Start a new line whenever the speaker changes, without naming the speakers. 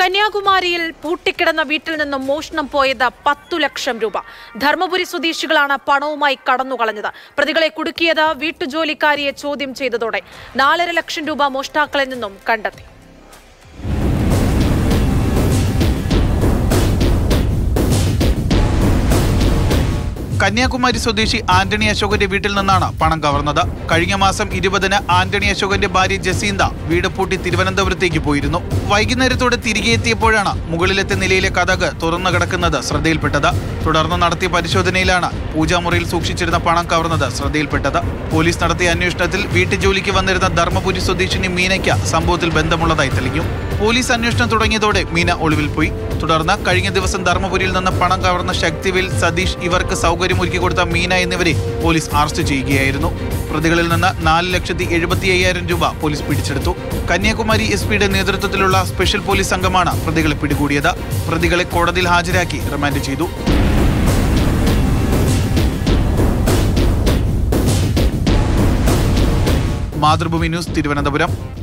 കന്യാകുമാരിയിൽ പൂട്ടിക്കിടന്ന വീട്ടിൽ നിന്നും മോഷണം പോയത് പത്തു ലക്ഷം രൂപ ധർമ്മപുരി സ്വദേശികളാണ് പണവുമായി കടന്നുകളഞ്ഞത് പ്രതികളെ കുടുക്കിയത് വീട്ടുജോലിക്കാരിയെ ചോദ്യം ചെയ്തതോടെ നാലര ലക്ഷം രൂപ മോഷ്ടാക്കളിൽ നിന്നും കണ്ടെത്തി
കന്യാകുമാരി സ്വദേശി ആന്റണി അശോകന്റെ വീട്ടിൽ നിന്നാണ് പണം കവർന്നത് കഴിഞ്ഞ മാസം ഇരുപതിന് ആന്റണി അശോകന്റെ ഭാര്യ ജസീന്ത വീട് പൂട്ടി തിരുവനന്തപുരത്തേക്ക് പോയിരുന്നു വൈകുന്നേരത്തോടെ തിരികെ എത്തിയപ്പോഴാണ് മുകളിലത്തെ നിലയിലെ കഥക് തുറന്നു കിടക്കുന്നത് ശ്രദ്ധയിൽപ്പെട്ടത് തുടർന്ന് നടത്തിയ പരിശോധനയിലാണ് പൂജാമുറിയിൽ സൂക്ഷിച്ചിരുന്ന പണം കവർന്നത് ശ്രദ്ധയിൽപ്പെട്ടത് പോലീസ് നടത്തിയ അന്വേഷണത്തിൽ വീട്ടുജോലിക്ക് വന്നിരുന്ന ധർമ്മപുരി സ്വദേശിനി മീനയ്ക്ക് സംഭവത്തിൽ ബന്ധമുള്ളതായി തെളിഞ്ഞു പോലീസ് അന്വേഷണം തുടങ്ങിയതോടെ മീന ഒളിവിൽ പോയി തുടർന്ന് കഴിഞ്ഞ ദിവസം ധർമ്മപുരിയിൽ നിന്ന് പണം കവർന്ന ശക്തിവേൽ സതീഷ് ഇവർക്ക് സൗകര്യമൊരുക്കി കൊടുത്ത മീന എന്നിവരെ പോലീസ് അറസ്റ്റ് ചെയ്യുകയായിരുന്നു പ്രതികളിൽ നിന്ന് നാല് ലക്ഷത്തി എഴുപത്തി അയ്യായിരം രൂപ പോലീസ് പിടിച്ചെടുത്തു കന്യാകുമാരി എസ് പിയുടെ നേതൃത്വത്തിലുള്ള സ്പെഷ്യൽ പോലീസ് സംഘമാണ് പ്രതികളെ പിടികൂടിയത് പ്രതികളെ കോടതിയിൽ ഹാജരാക്കി റിമാൻഡ് ചെയ്തു മാതൃഭൂമി ന്യൂസ് തിരുവനന്തപുരം